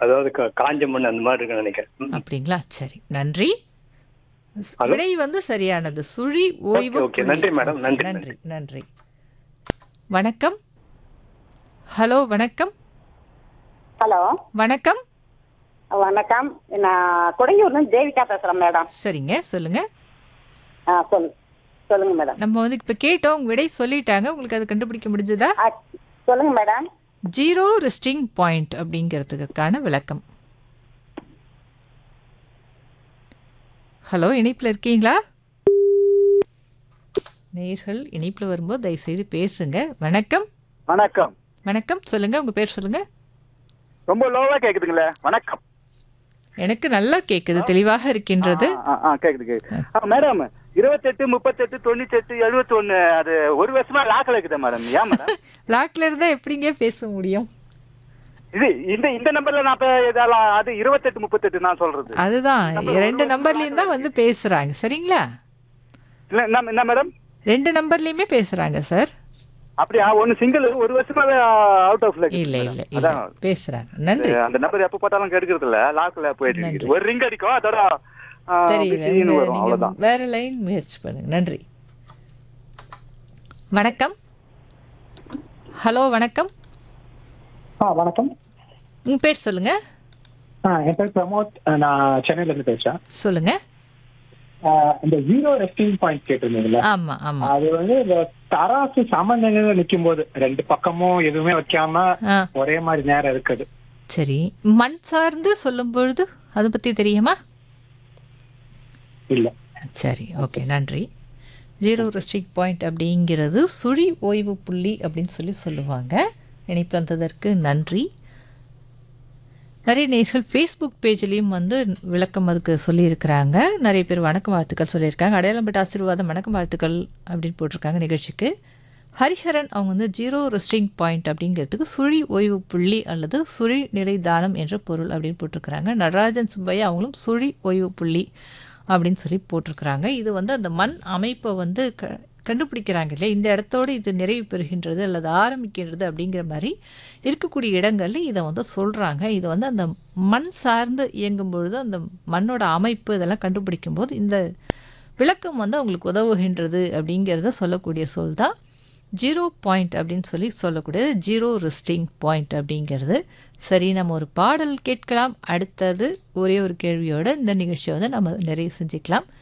அதாவது கா- காஞ்ச மண் அந்த மாதிரி இருக்குன்னு நினைக்கிறேன் ம். அப்படிங்களா சரி நன்றி ஹலோ? விடை வந்து சரியானது சுழி ஓய்வு ஓகே, ஓகே. நன்றி புள்ளி. மேடம். நன்றி, நன்றி நன்றி வணக்கம் ஹலோ வணக்கம் ஹலோ வணக்கம் வணக்கம் நான் குடையூர்லேருந்து தேவிகா பேசுகிறேன் மேடம் சரிங்க சொல்லுங்க ஆ சொல் சொல்லுங்க மேடம் நம்ம வந்து இப்ப கேட்டோம் உங்க விடை சொல்லிட்டாங்க உங்களுக்கு அது கண்டுபிடிக்க முடிஞ்சதா ஆ சொல்லுங்க மேடம் ஜீரோ ரெஸ்டிங் பாயிண்ட் அப்படிங்கிறதுக்கான விளக்கம் ஹலோ இணைப்பில் இருக்கீங்களா நேர்கள் இணைப்பில் வரும்போது தயவுசெய்து பேசுங்க வணக்கம் வணக்கம் வணக்கம் சொல்லுங்க உங்க பேர் சொல்லுங்க ரொம்ப லோவா கேக்குதுங்களே வணக்கம் எனக்கு நல்லா கேக்குது தெளிவாக இருக்கின்றது ஆ, ஆ, கேக்குது கேக்குது ஆ, மேடம் இருபத்தெட்டு முப்பத்தெட்டு தொண்ணூத்தெட்டு எழுபத்தி ஒண்ணு அது ஒரு வருஷமா லாக்கில் இருக்குதா மேடம் ஏன் மேடம் லாக்ல இருந்தா எப்படிங்க பேச முடியும் இது இந்த இந்த நம்பர்ல நான் இப்ப இதெல்லாம் அது இருபத்தெட்டு முப்பத்தெட்டு நான் சொல்றது அதுதான் ரெண்டு நம்பர்லயும் தான் வந்து பேசுறாங்க சரிங்களா இல்ல என்ன என்ன மேடம் ரெண்டு நம்பர்லயுமே பேசுறாங்க சார் அப்படியா ஒன்னு சிங்கிள் ஒரு வருஷமாவே அவுட் ஆஃப் இல்ல இல்ல இல்ல அதான் பேசுறாங்க நன்றி அந்த நம்பர் எப்ப போட்டாலும் கெடுக்கிறது இல்ல லாக்ல போயிட்டு இருக்குது ஒரு ரிங் அடிக்கும் அதோட ஆ, தெரியல busy ன்னு உங்க- வரும் நீங்க அவ்வளவுதான் வேற லைன் முயற்சி பண்ணுங்க நன்றி வணக்கம் ஹலோ வணக்கம் ஆ வணக்கம் உங்க பேர் சொல்லுங்க ஆ என் பேர் பிரமோத் நான் சென்னையில இருந்து பேசுறேன் சொல்லுங்க ஆ, இந்த ஜீரோ ரெஸ்டிங் பாயிண்ட் கேட்டிருந்தீங்கல்ல ஆமா ஆமா அது வந்து இந்த தராசு சமநிலையில நிக்கும் போது ரெண்டு பக்கமும் எதுவுமே வைக்காம ஆ ஒரே மாதிரி நேரம் இருக்குது சரி மண் சார்ந்து சொல்லும் பொழுது அதை பத்தி தெரியுமா இல்ல சரி ஓகே நன்றி ஜீரோ ரெஸ்ட்ரிக் பாயிண்ட் அப்படிங்கிறது சுழி ஓய்வு புள்ளி அப்படின்னு சொல்லி சொல்லுவாங்க இணைப்பு வந்ததற்கு நன்றி நிறைய நேர்கள் ஃபேஸ்புக் பேஜ்லேயும் வந்து விளக்கம் அதுக்கு சொல்லியிருக்கிறாங்க நிறைய பேர் வணக்கம் வாழ்த்துக்கள் சொல்லியிருக்காங்க அடையாளம்பட்ட ஆசீர்வாதம் வணக்கம் வாழ்த்துக்கள் அப்படின்னு போட்டிருக்காங்க நிகழ்ச்சிக்கு ஹரிஹரன் அவங்க வந்து ஜீரோ ரெஸ்டிங் பாயிண்ட் அப்படிங்கிறதுக்கு சுழி ஓய்வு புள்ளி அல்லது சுழி நிலை தானம் என்ற பொருள் அப்படின்னு போட்டிருக்கிறாங்க நடராஜன் சுப்பையா அவங்களும் சுழி ஓய்வு புள்ளி அப்படின்னு சொல்லி போட்டிருக்கிறாங்க இது வந்து அந்த மண் அமைப்பை வந்து க கண்டுபிடிக்கிறாங்க இல்லையா இந்த இடத்தோடு இது நிறைவு பெறுகின்றது அல்லது ஆரம்பிக்கின்றது அப்படிங்கிற மாதிரி இருக்கக்கூடிய இடங்கள்ல இதை வந்து சொல்கிறாங்க இது வந்து அந்த மண் சார்ந்து இயங்கும் பொழுது அந்த மண்ணோட அமைப்பு இதெல்லாம் கண்டுபிடிக்கும் போது இந்த விளக்கம் வந்து அவங்களுக்கு உதவுகின்றது அப்படிங்கிறத சொல்லக்கூடிய சொல் தான் ஜீரோ பாயிண்ட் அப்படின்னு சொல்லி சொல்லக்கூடியது ஜீரோ ரெஸ்டிங் பாயிண்ட் அப்படிங்கிறது சரி நம்ம ஒரு பாடல் கேட்கலாம் அடுத்தது ஒரே ஒரு கேள்வியோட இந்த நிகழ்ச்சியை வந்து நம்ம நிறைவு செஞ்சுக்கலாம்